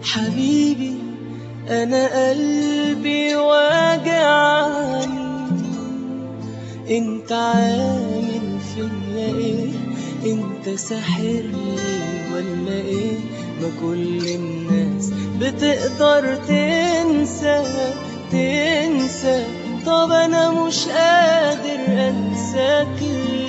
حبيبي أنا قلبي واجعني انت عامل فيا ايه انت ساحرني ولا ايه ما كل الناس بتقدر تنسى تنسى طب انا مش قادر انساك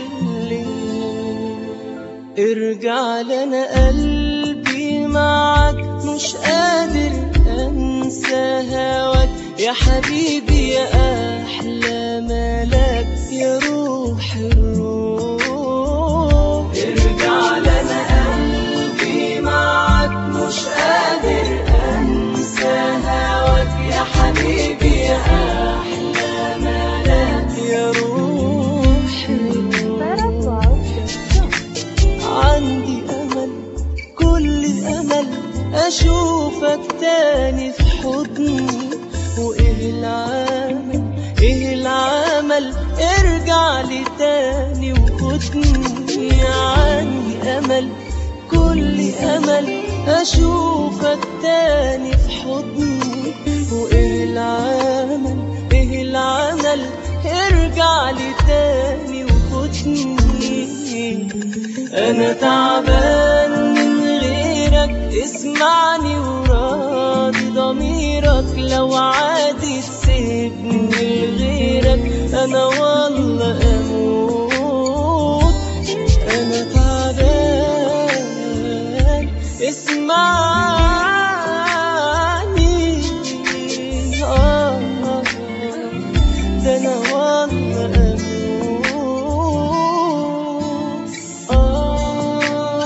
ليه ارجع لنا قلبي معاك مش قادر انسى هواك يا حبيبي يا احلى ملاك يا روح الروح ارجع لنا قلبي معاك مش قادر انسى هواك يا حبيبي يا احلى ملاك يا روح الروح عندي امل كل امل اشوفك تاني في حضني وايه العمل ايه العمل ارجع لي تاني وخدني عندي امل كل امل اشوفك تاني في حضني وايه العمل ايه العمل ارجع لي تاني وخدني انا تعبان من غيرك اسمعني وراضي ضميرك لو عادي تسيبني لغيرك انا والله اموت انا تعبان اسمعني آه ده انا والله اموت آه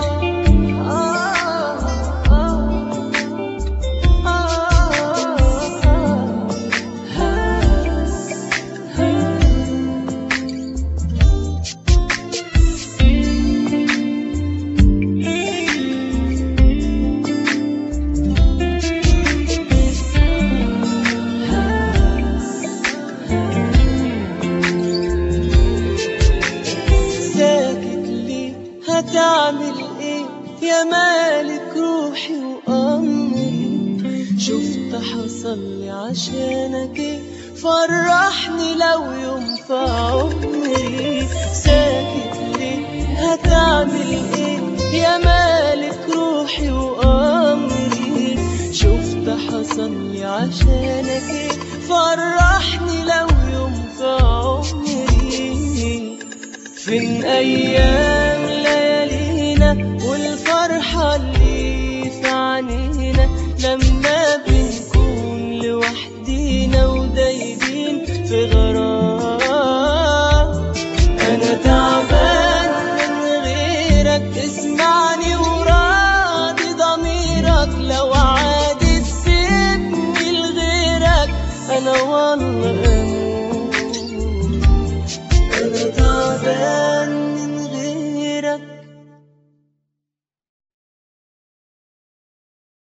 ساكت ليه هتعمل ايه يا مالك روحي وامري شفت حصل لي عشانك ايه فرحني لو يوم في عمري ساكت ليه هتعمل ايه يا مالك روحي وامري شفت حصل لي عشانك ايه فرحني لو يوم في عمري فين ايام